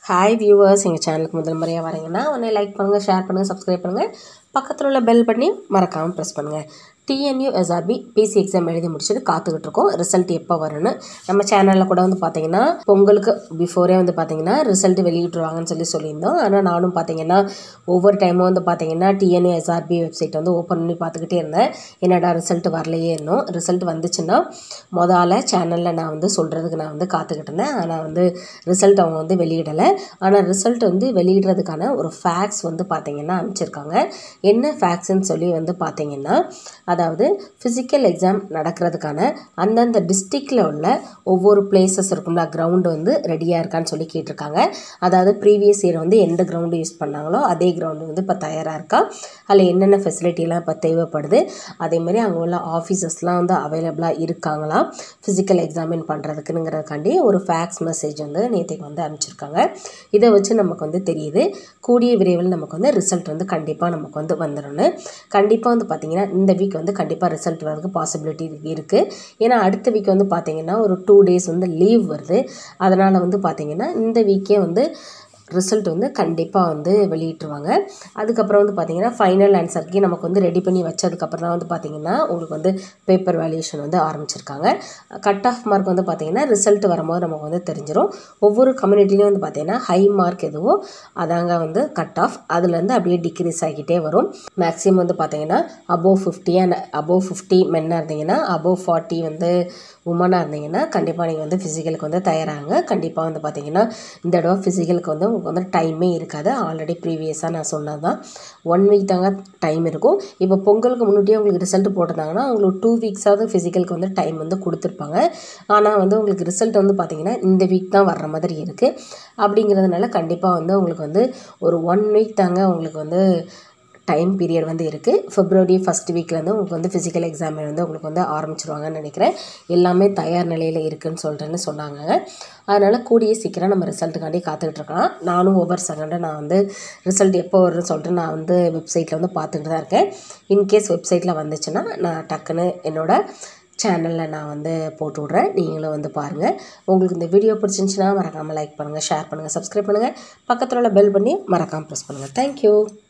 hi viewers எங்கள் சேனலுக்கு முதல் முறையாக வரீங்கன்னா உடனே லைக் பண்ணுங்கள் ஷேர் பண்ணுங்கள் சப்ஸ்கிரைப் பண்ணுங்கள் பக்கத்தில் உள்ள பெல் பண்ணி மறக்காமல் ப்ரெஸ் பண்ணுங்கள் டிஎன்யூ எஸ்ஆர்பி பிசி எக்ஸாம் எழுதி முடிச்சுட்டு காத்துக்கிட்டு இருக்கோம் ரிசல்ட் எப்போ வரும்னு நம்ம சேனலில் கூட வந்து பார்த்தீங்கன்னா பொங்கலுக்கு பிஃபோரே வந்து பார்த்தீங்கன்னா ரிசல்ட் வெளியிட்டுருவாங்கன்னு சொல்லி சொல்லியிருந்தோம் ஆனால் நானும் பார்த்தீங்கன்னா ஒவ்வொரு டைமும் வந்து பார்த்தீங்கன்னா டிஎன்யூ எஸ்ஆர்பி வெப்சைட் வந்து ஓப்பன் பண்ணி பார்த்துக்கிட்டே இருந்தேன் என்னடா ரிசல்ட் வரலையே இன்னும் ரிசல்ட் வந்துச்சுன்னா முதல்ல சேனலில் நான் வந்து சொல்கிறதுக்கு நான் வந்து காத்துக்கிட்டு இருந்தேன் ஆனால் வந்து ரிசல்ட் அவங்க வந்து வெளியிடலை ஆனால் ரிசல்ட் வந்து வெளியிடுறதுக்கான ஒரு ஃபேக்ஸ் வந்து பார்த்தீங்கன்னா அனுப்பிச்சிருக்காங்க என்ன ஃபேக்ஸ்ன்னு சொல்லி வந்து பார்த்தீங்கன்னா அதாவது ஃபிசிக்கல் எக்ஸாம் நடக்கிறதுக்கான அந்தந்த டிஸ்ட்ரிக்டில் உள்ள ஒவ்வொரு பிளேசஸ் இருக்கும்ல கிரவுண்டு வந்து ரெடியாக இருக்கான்னு சொல்லி கேட்டிருக்காங்க அதாவது ப்ரீவியஸ் இயர் வந்து எந்த கிரவுண்டு யூஸ் பண்ணாங்களோ அதே கிரவுண்டு வந்து இப்போ தயாராக இருக்கா அதில் என்னென்ன ஃபெசிலிட்டிலாம் இப்போ தேவைப்படுது அதேமாதிரி அங்கே உள்ள ஆஃபீஸஸ்லாம் வந்து அவைலபிளாக இருக்காங்களா ஃபிசிக்கல் எக்ஸாமின் பண்ணுறதுக்குங்கிறதுக்காண்டி ஒரு ஃபேக்ஸ் மெசேஜ் வந்து நேற்றுக்கு வந்து அனுப்பிச்சிருக்காங்க இதை வச்சு நமக்கு வந்து தெரியுது கூடிய விரைவில் நமக்கு வந்து ரிசல்ட் வந்து கண்டிப்பாக நமக்கு வந்து வந்துடும்னு கண்டிப்பாக வந்து பார்த்திங்கன்னா இந்த வீக் வந்து கண்டிப்பாக ரிசல்ட் வரதுக்கு பாசிபிலிட்டி இருக்குது ஏன்னா அடுத்த வீக் வந்து பார்த்திங்கன்னா ஒரு டூ டேஸ் வந்து லீவ் வருது அதனால் வந்து பார்த்திங்கன்னா இந்த வீக்கே வந்து ரிசல்ட் வந்து கண்டிப்பாக வந்து வெளியிட்டுருவாங்க அதுக்கப்புறம் வந்து பார்த்திங்கன்னா ஃபைனல் ஆன்சருக்கு நமக்கு வந்து ரெடி பண்ணி வச்சதுக்கப்புறம் தான் வந்து பார்த்திங்கன்னா உங்களுக்கு வந்து பேப்பர் வேல்யூஷன் வந்து ஆரம்பிச்சிருக்காங்க கட் ஆஃப் மார்க் வந்து பார்த்திங்கன்னா ரிசல்ட் வரும்போது நமக்கு வந்து தெரிஞ்சிடும் ஒவ்வொரு கம்யூனிட்டிலையும் வந்து பார்த்திங்கன்னா ஹை மார்க் எதுவோ அதாங்க வந்து கட் ஆஃப் அதுலேருந்து அப்படியே டிக்ரீஸ் ஆகிக்கிட்டே வரும் மேக்ஸிமம் வந்து பார்த்திங்கன்னா above fifty and above fifty மென்னாக இருந்தீங்கன்னா அபோவ் ஃபார்ட்டி வந்து உமனாக இருந்தீங்கன்னா கண்டிப்பாக நீங்கள் வந்து ஃபிசிக்கலுக்கு வந்து தயாராங்க கண்டிப்பாக வந்து பார்த்திங்கன்னா இந்த தடவை ஃபிசிக்கலுக்கு வந்து உங்களுக்கு வந்து டைமே இருக்காது ஆல்ரெடி ப்ரீவியஸாக நான் சொன்னது தான் ஒன் வீக் தாங்க டைம் இருக்கும் இப்போ பொங்கலுக்கு முன்னாடியே உங்களுக்கு ரிசல்ட் போட்டிருந்தாங்கன்னா உங்களுக்கு டூ வீக்ஸாவது ஃபிசிக்கலுக்கு வந்து டைம் வந்து கொடுத்துருப்பாங்க ஆனால் வந்து உங்களுக்கு ரிசல்ட் வந்து பார்த்திங்கன்னா இந்த வீக் தான் வர்ற மாதிரி இருக்குது அப்படிங்கிறதுனால கண்டிப்பாக வந்து உங்களுக்கு வந்து ஒரு ஒன் வீக் தாங்க உங்களுக்கு வந்து டைம் பீரியட் வந்து இருக்குது ஃபிப்ரவரி ஃபஸ்ட் வீக்லேருந்து உங்களுக்கு வந்து ஃபிசிக்கல் எக்ஸாம் வந்து உங்களுக்கு வந்து ஆரம்பிச்சிருவாங்கன்னு நினைக்கிறேன் எல்லாமே தயார் நிலையில் இருக்குதுன்னு சொல்லிட்டுன்னு சொன்னாங்க அதனால் கூடிய சீக்கிரம் நம்ம ரிசல்ட்டுக்காண்டி காத்துக்கிட்டு இருக்கலாம் நானும் ஒவ்வொரு செகண்டும் நான் வந்து ரிசல்ட் எப்போ வரும்னு சொல்லிட்டு நான் வந்து வெப்சைட்டில் வந்து பார்த்துக்கிட்டு தான் இருக்கேன் இன்கேஸ் வெப்சைட்டில் வந்துச்சுன்னா நான் டக்குன்னு என்னோடய சேனலில் நான் வந்து போட்டு விட்றேன் நீங்களும் வந்து பாருங்கள் உங்களுக்கு இந்த வீடியோ பிடிச்சிருந்துச்சின்னா மறக்காமல் லைக் பண்ணுங்கள் ஷேர் பண்ணுங்கள் சப்ஸ்கிரைப் பண்ணுங்கள் பக்கத்தில் உள்ள பெல் பண்ணி மறக்காமல் ப்ரெஸ் பண்ணுங்கள் தேங்க்யூ